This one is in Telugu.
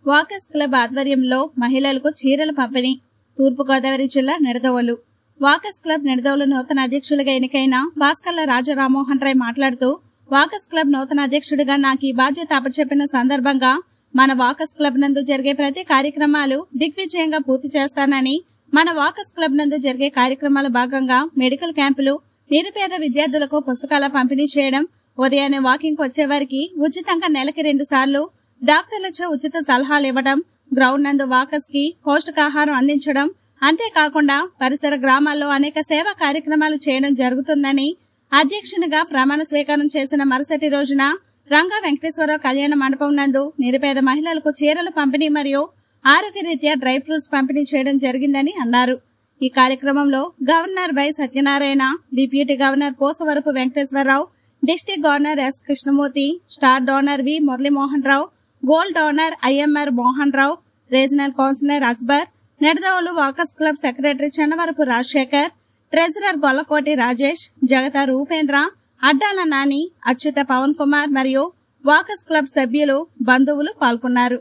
వాకర్స్ క్లబ్ ఆధ్వర్యంలో మహిళలకు చీరల పంపిణీ తూర్పుగోదావరి జిల్లా నిడదవోలు వాకర్స్ క్లబ్ నిడదవోలు నూతన అధ్యక్షులుగా ఎన్నికైన భాస్కర్ల రాజా రామ్మోహన్ రాయ్ మాట్లాడుతూ వాకర్స్ క్లబ్ నూతన అధ్యక్షుడిగా నాకు ఈ బాధ్యత అప్పచెప్పిన సందర్భంగా మన వాకర్స్ క్లబ్ నందు జరిగే ప్రతి కార్యక్రమాలు దిగ్విజయంగా పూర్తి చేస్తానని మన వాకర్స్ క్లబ్ నందు జరిగే కార్యక్రమాల భాగంగా మెడికల్ క్యాంపులు నిరుపేద విద్యార్థులకు పుస్తకాల పంపిణీ చేయడం ఉదయాన్నే వాకింగ్ వచ్చే వారికి ఉచితంగా నెలకి రెండు సార్లు డాక్టర్లచే ఉచిత సలహాలు ఇవ్వడం గ్రౌండ్ నందు వాకర్స్ కి పౌష్టికాహారం అందించడం అంతేకాకుండా పరిసర గ్రామాల్లో అనేక సేవా కార్యక్రమాలు చేయడం జరుగుతుందని అధ్యక్షునిగా ప్రమాణ స్వీకారం చేసిన మరుసటి రోజున రంగా వెంకటేశ్వరరావు కళ్యాణ మండపం నందు నిరుపేద మహిళలకు చీరల పంపిణీ మరియు ఆరోగ్యరీత్యా డ్రై ఫ్రూట్స్ పంపిణీ చేయడం జరిగిందని అన్నారు ఈ కార్యక్రమంలో governor Y Satyanarayana deputy governor Posavarapu Venkateswararao district governor S Krishnamurthy star donor V Muralimohan Rao gold donor IMR Mohan Rao regional councillor Akbar Nidadavolu walkers club secretary Channavarapu Rajasekhar treasurer Gollakoti Rajesh Jagataru Upendra Addala Nani Achyuta Pavan Kumar మరియు వాకర్స్ క్లబ్ సభ్యులు బంధువులు పాల్గొన్నారు